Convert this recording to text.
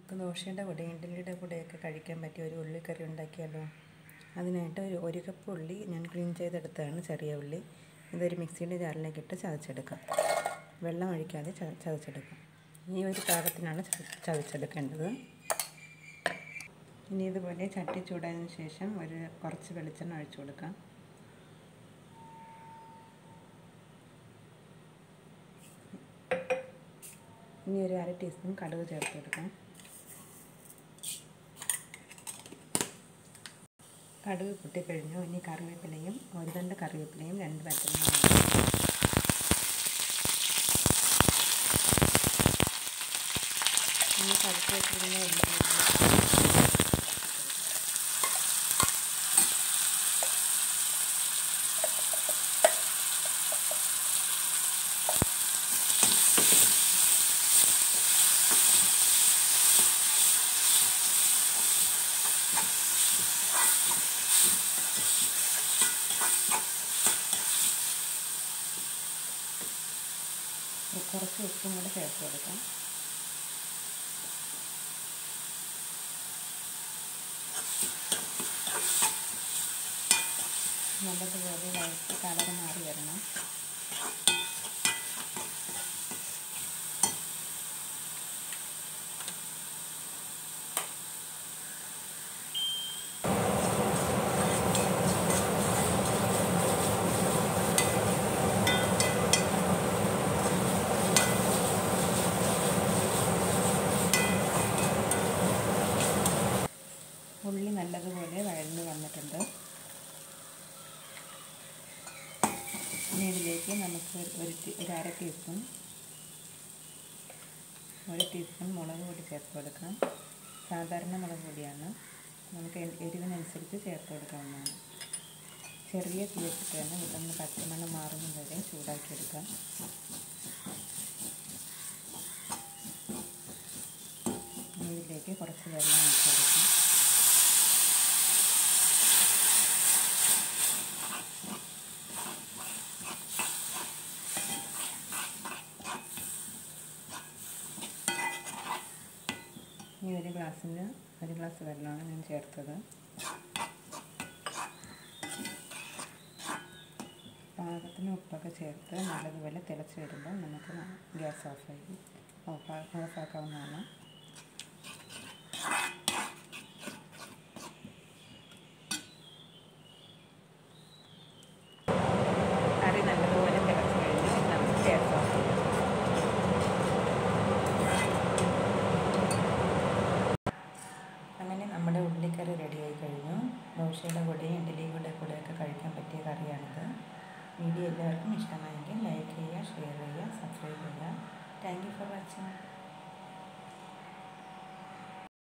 നമുക്ക് ദോശയുടെ കൂടെ ഇഡ്ഡലിയുടെ കൂടെയൊക്കെ കഴിക്കാൻ പറ്റിയ ഒരു ഉള്ളിക്കറി ഉണ്ടാക്കിയാലോ അതിനായിട്ട് ഒരു ഒരു കപ്പ് ഉള്ളി ഞാൻ ക്ലീൻ ചെയ്തെടുത്തതാണ് ചെറിയ ഉള്ളി ഇതൊരു മിക്സിയുടെ ജാറിലേക്ക് ഇട്ട് ചതച്ചെടുക്കാം വെള്ളം ഒഴിക്കാതെ ചത ചതച്ചെടുക്കാം ഈ ഒരു പാകത്തിനാണ് ചതച്ചെടുക്കേണ്ടത് ഇനി ഇതുപോലെ ചട്ടി ചൂടായതിനു ശേഷം ഒരു കുറച്ച് വെളിച്ചെണ്ണ ഒഴിച്ചു കൊടുക്കാം ഇനി ഒരു അര ടീസ്പൂൺ കടുക് ചേർത്ത് കൊടുക്കാം കടുക് പൊട്ടിക്കഴിഞ്ഞു ഇനി കറിവേപ്പിലയും ഒരു രണ്ട് കറിവേപ്പിലയും രണ്ട് പച്ചമുളകും ഇനി കറുത്ത് വെച്ചിരുന്ന ഉള്ളി കുറച്ച് ഉപ്പും കൂടെ ചേർത്ത് കൊടുക്കാം നല്ലതുപോലെ വഴറ്റി കളർ മാറി വരണം ഉള്ളി നല്ലതുപോലെ വഴന്ന് വന്നിട്ടുണ്ട് ഇനി ഇതിലേക്ക് നമുക്ക് ഒരു ഒരു അര ടീസ്പൂൺ ഒരു ടീസ്പൂൺ മുളക് പൊടി ചേർത്ത് കൊടുക്കാം സാധാരണ മുളക് പൊടിയാണ് നമുക്ക് എരിവിനനുസരിച്ച് ചേർത്ത് കൊടുക്കാവുന്നതാണ് ചെറിയ തീ വെച്ചിട്ട് തന്നെ ഇതൊന്ന് പച്ചമണം മാറുന്നത് വരെ ചൂടാക്കിയെടുക്കാം ഇതിലേക്ക് കുറച്ച് വെള്ളം ഒഴിച്ച് കൊടുക്കാം ഇനി ഒരു ഗ്ലാസ്സിന് ഒരു ഗ്ലാസ് വെള്ളമാണ് ഞാൻ ചേർത്തത് പാകത്തിന് ഉപ്പൊക്കെ ചേർത്ത് നല്ലതുപോലെ തിളച്ച് വരുമ്പോൾ നമുക്ക് ഗ്യാസ് ഓഫായി ഓഫ് ഓഫാക്കാവുന്നതാണ് കറി നല്ലതുപോലെ തിളച്ച് കഴിഞ്ഞ് നമുക്ക് ഗ്യാസ് ഓഫ് ചെയ്യാം അങ്ങനെ നമ്മുടെ ഉള്ളിക്കറി റെഡിയായി കഴിഞ്ഞു ദോശയുടെ കൂടെയും ഇഡ്ഡലിയുടെ കൂടെയൊക്കെ കഴിക്കാൻ പറ്റിയ കറിയാണിത് വീഡിയോ എല്ലാവർക്കും ഇഷ്ടമായെങ്കിൽ ലൈക്ക് ചെയ്യുക ഷെയർ ചെയ്യുക സബ്സ്ക്രൈബ് ചെയ്യുക താങ്ക് യു ഫോർ വാച്ചിങ്